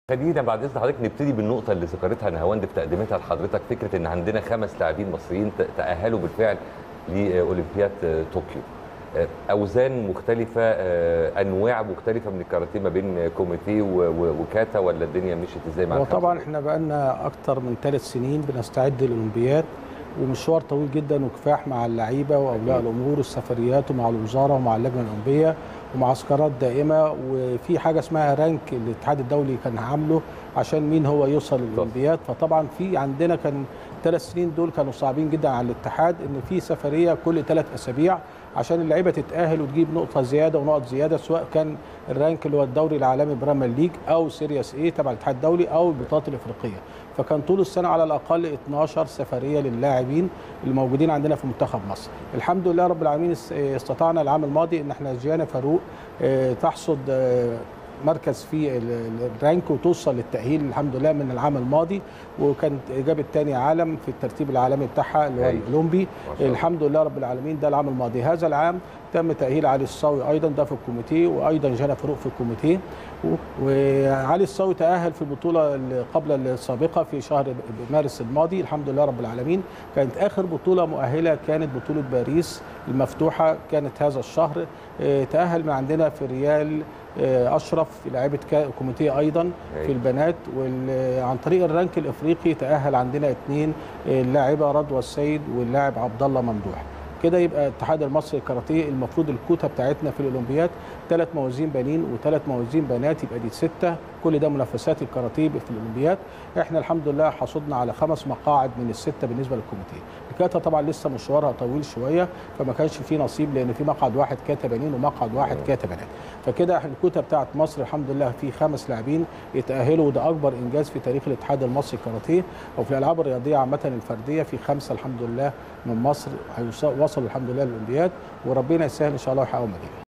خلينا بعد اذن حضرتك نبتدي بالنقطه اللي ذكرتها نهاوند في تقديمتها لحضرتك فكره ان عندنا خمس لاعبين مصريين ت- تاهلوا بالفعل لاولمبياد آه، طوكيو آه، اوزان مختلفه آه، انواع مختلفه من الكاراتيه ما بين كوميتيه و- و- وكاتا ولا الدنيا مشيت ازاي مع هو الخمسة طبعا دول؟ احنا بقالنا اكتر من ثلاث سنين بنستعد للاولمبياد ومشوار طويل جدا وكفاح مع اللعيبه واولياء الامور والسفريات ومع الوزاره ومع اللجنه الاولمبيه ومعسكرات دائمه وفي حاجه اسمها رانك الاتحاد الدولي كان عامله عشان مين هو يوصل للاولمبياد فطبعا في عندنا كان ثلاث سنين دول كانوا صعبين جدا على الاتحاد ان في سفريه كل ثلاث اسابيع عشان اللعيبه تتاهل وتجيب نقطه زياده ونقط زياده سواء كان الرانك اللي هو الدوري العالمي بريمير ليج او سيريس اي تبع الاتحاد الدولي او البطولات الافريقيه فكان طول السنه على الاقل 12 سفريه للاعبين الموجودين عندنا في منتخب مصر الحمد لله رب العالمين است- استطعنا العام الماضي ان احنا جيانا فاروق آه، تحصد آه، مركز في ال- ال- الرانك وتوصل للتأهيل الحمد لله من العام الماضي وكانت جابت تاني عالم في الترتيب العالمي بتاعها اللي هو هايل. الأولمبي ما شاء الله. الحمد لله رب العالمين ده العام الماضي هذا العام تم تأهيل علي الصاوي أيضا ده في الكوميتيه وأيضا جانا فاروق في الكوميتيه و- وعلي الصاوي تأهل في البطولة اللي قبل السابقة في شهر مارس الماضي الحمد لله رب العالمين كانت آخر بطولة مؤهلة كانت بطولة باريس المفتوحة كانت هذا الشهر آه، تأهل من عندنا في ريال آه، أشرف لاعيبة كا- كوميتيه أيضا في هايل. البنات وعن طريق الرانك الافريقي تاهل عندنا اثنين اللاعبه رضوى السيد واللاعب عبد الله ممدوح كده يبقى الاتحاد المصري للكاراتيه المفروض الكوتا بتاعتنا في الاولمبياد ثلاث موازين بنين وثلاث موازين بنات يبقى دي سته كل ده منافسات الكاراتيه في الاولمبياد احنا الحمد لله حصدنا على خمس مقاعد من السته بالنسبه للكوميتيه الكاتا طبعا لسه مشوارها طويل شويه فما كانش فيه نصيب لان في مقعد واحد كاتا بنين ومقعد واحد كاتا بنات فكده احنا الكوتا بتاعت مصر الحمد لله في خمس لاعبين يتاهلوا وده اكبر انجاز في تاريخ الاتحاد المصري للكاراتيه وفي الالعاب الرياضيه عامه الفرديه في خمسه الحمد لله من مصر هيوص- وصلوا الحمد لله للاولمبياد وربنا يسهل ان شاء الله ويحققوا ميداليه